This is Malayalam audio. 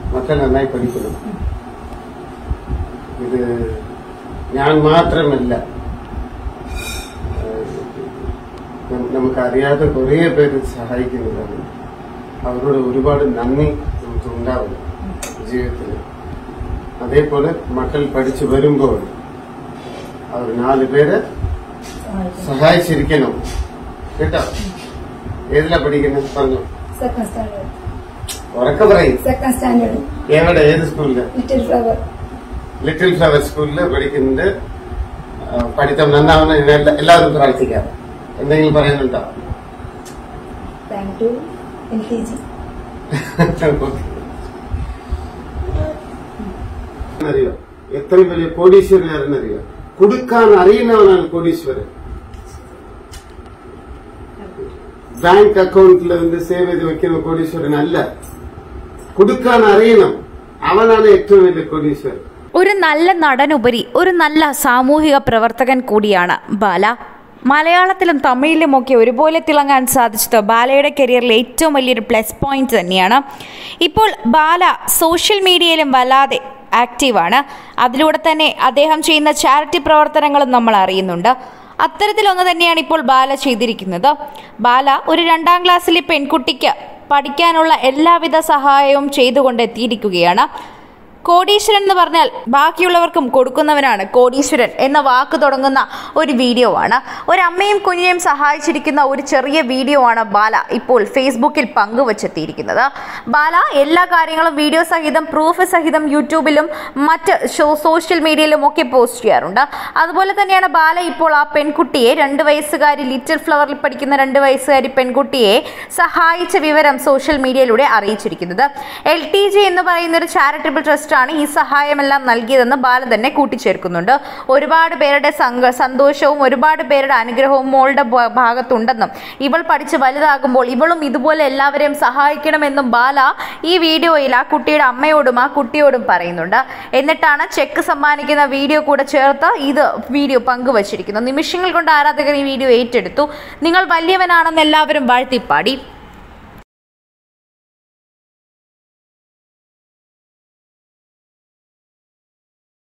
മക്കൾ നന്നായി പഠിക്കണം ഇത് ഞാൻ മാത്രമല്ല ഏഹ്, നം- നമുക്കറിയാതെ കുറേ പേര് സഹായിക്കുന്നതാണ് അവരോട് ഒരുപാട് നന്ദി നമുക്ക് ഉണ്ടാവും ജീവിതത്തിൽ അതേപോലെ മക്കൾ പഠിച്ചു വരുമ്പോൾ അവർ നാല് പേര് സഹായിച്ചിരിക്കണം കേട്ടോ ഏതിലാ പഠിക്കുന്നത് പറഞ്ഞു സെക്കൻഡ് സ്റ്റാൻഡേർഡ് ഉറക്കെ പറയും സെക്കൻഡ് സ്റ്റാൻഡേർഡ് എവിടെ ഏത് സ്കൂളില് ലിറ്റിൽ ഫ്ലവർ ലിറ്റിൽ ഫ്ലവർ സ്കൂളിൽ പഠിക്കുന്നുണ്ട് ആ, പഠിത്തം നന്നാവുന്ന എല്ലാ- എല്ലാവരും പ്രാർത്ഥിക്കാം എന്തെങ്കിലും പറയുന്നുണ്ടോ thank to L K G അറിയോ എത്ര വലിയ കോടീശ്വരനാരെന്നറിയോ കൊടുക്കാൻ അറിയുന്നവനാണ് കോടീശ്വരൻ ബാങ്ക് അക്കൗണ്ടിൽ வந்து സേവ് ചെയ്ത് വെക്കുന്ന കോടീശ്വരൻ അല്ല കൊടുക്കാൻ അറിയണം അവനാണ് ഏറ്റവും വലിയ കോടീശ്വരൻ ഒരു നല്ല നടനുപരി ഒരു നല്ല സാമൂഹിക പ്രവർത്തകൻ കൂടിയാണ് ബാല മലയാളത്തിലും തമിഴിലുമൊക്കെ ഒരുപോലെ തിളങ്ങാൻ സാധിച്ചത് ബാലയുടെ കരിയറിലെ ഏറ്റവും വലിയൊരു പ്ലസ് പോയിന്റ് തന്നെയാണ് ഇപ്പോൾ ബാല സോഷ്യൽ മീഡിയയിലും വല്ലാതെ ആക്റ്റീവാണ് അതിലൂടെ തന്നെ അദ്ദേഹം ചെയ്യുന്ന ചാരിറ്റി പ്രവർത്തനങ്ങളും നമ്മൾ അറിയുന്നുണ്ട് അത്തരത്തിലൊന്ന് തന്നെയാണ് ഇപ്പോൾ ബാല ചെയ്തിരിക്കുന്നത് ബാല ഒരു രണ്ടാം ക്ലാസ്സിലെ പെൺകുട്ടിക്ക് പഠിക്കാനുള്ള എല്ലാവിധ സഹായവും ചെയ്തുകൊണ്ട് എത്തിയിരിക്കുകയാണ് കോടീശ്വരൻ എന്ന് പറഞ്ഞാൽ ബാക്കിയുള്ളവർക്കും കൊടുക്കുന്നവനാണ് കോടീശ്വരൻ എന്ന വാക്ക് തുടങ്ങുന്ന ഒരു വീഡിയോ ആണ് ഒരമ്മയും കുഞ്ഞിനെയും സഹായിച്ചിരിക്കുന്ന ഒരു ചെറിയ വീഡിയോ ആണ് ബാല ഇപ്പോൾ ഫേസ്ബുക്കിൽ പങ്കുവച്ചെത്തിയിരിക്കുന്നത് ബാല എല്ലാ കാര്യങ്ങളും വീഡിയോ സഹിതം പ്രൂഫ് സഹിതം യൂട്യൂബിലും മറ്റ് ഷോ സോഷ്യൽ മീഡിയയിലും ഒക്കെ പോസ്റ്റ് ചെയ്യാറുണ്ട് അതുപോലെ തന്നെയാണ് ബാല ഇപ്പോൾ ആ പെൺകുട്ടിയെ രണ്ട് വയസ്സുകാരി ലിറ്റിൽ ഫ്ലവറിൽ പഠിക്കുന്ന രണ്ട് വയസ്സുകാരി പെൺകുട്ടിയെ സഹായിച്ച വിവരം സോഷ്യൽ മീഡിയയിലൂടെ അറിയിച്ചിരിക്കുന്നത് എൽ ടി ജി എന്ന് പറയുന്ന ഒരു ചാരിറ്റബിൾ ട്രസ്റ്റാണ് ഈ സഹായമെല്ലാം നൽകിയതെന്ന് ബാല തന്നെ കൂട്ടിച്ചേർക്കുന്നുണ്ട് ഒരുപാട് പേരുടെ സംഘ സന്തോഷവും ഒരുപാട് പേരുടെ അനുഗ്രഹവും മോളുടെ ഭ- ഭാഗത്തുണ്ടെന്നും ഇവൾ പഠിച്ച് വലുതാകുമ്പോൾ ഇവളും ഇതുപോലെ എല്ലാവരെയും സഹായിക്കണമെന്നും ബാല ഈ വീഡിയോയിൽ ആ കുട്ടിയുടെ അമ്മയോടും ആ കുട്ടിയോടും പറയുന്നുണ്ട് എന്നിട്ടാണ് ചെക്ക് സമ്മാനിക്കുന്ന വീഡിയോ കൂടെ ചേർത്ത് ഇത് വീഡിയോ പങ്കുവച്ചിരിക്കുന്നത് നിമിഷങ്ങൾ കൊണ്ട് ആരാധകർ ഈ വീഡിയോ ഏറ്റെടുത്തു നിങ്ങൾ വലിയവനാണെന്ന് എല്ലാവരും വാഴ്ത്തിപ്പാടി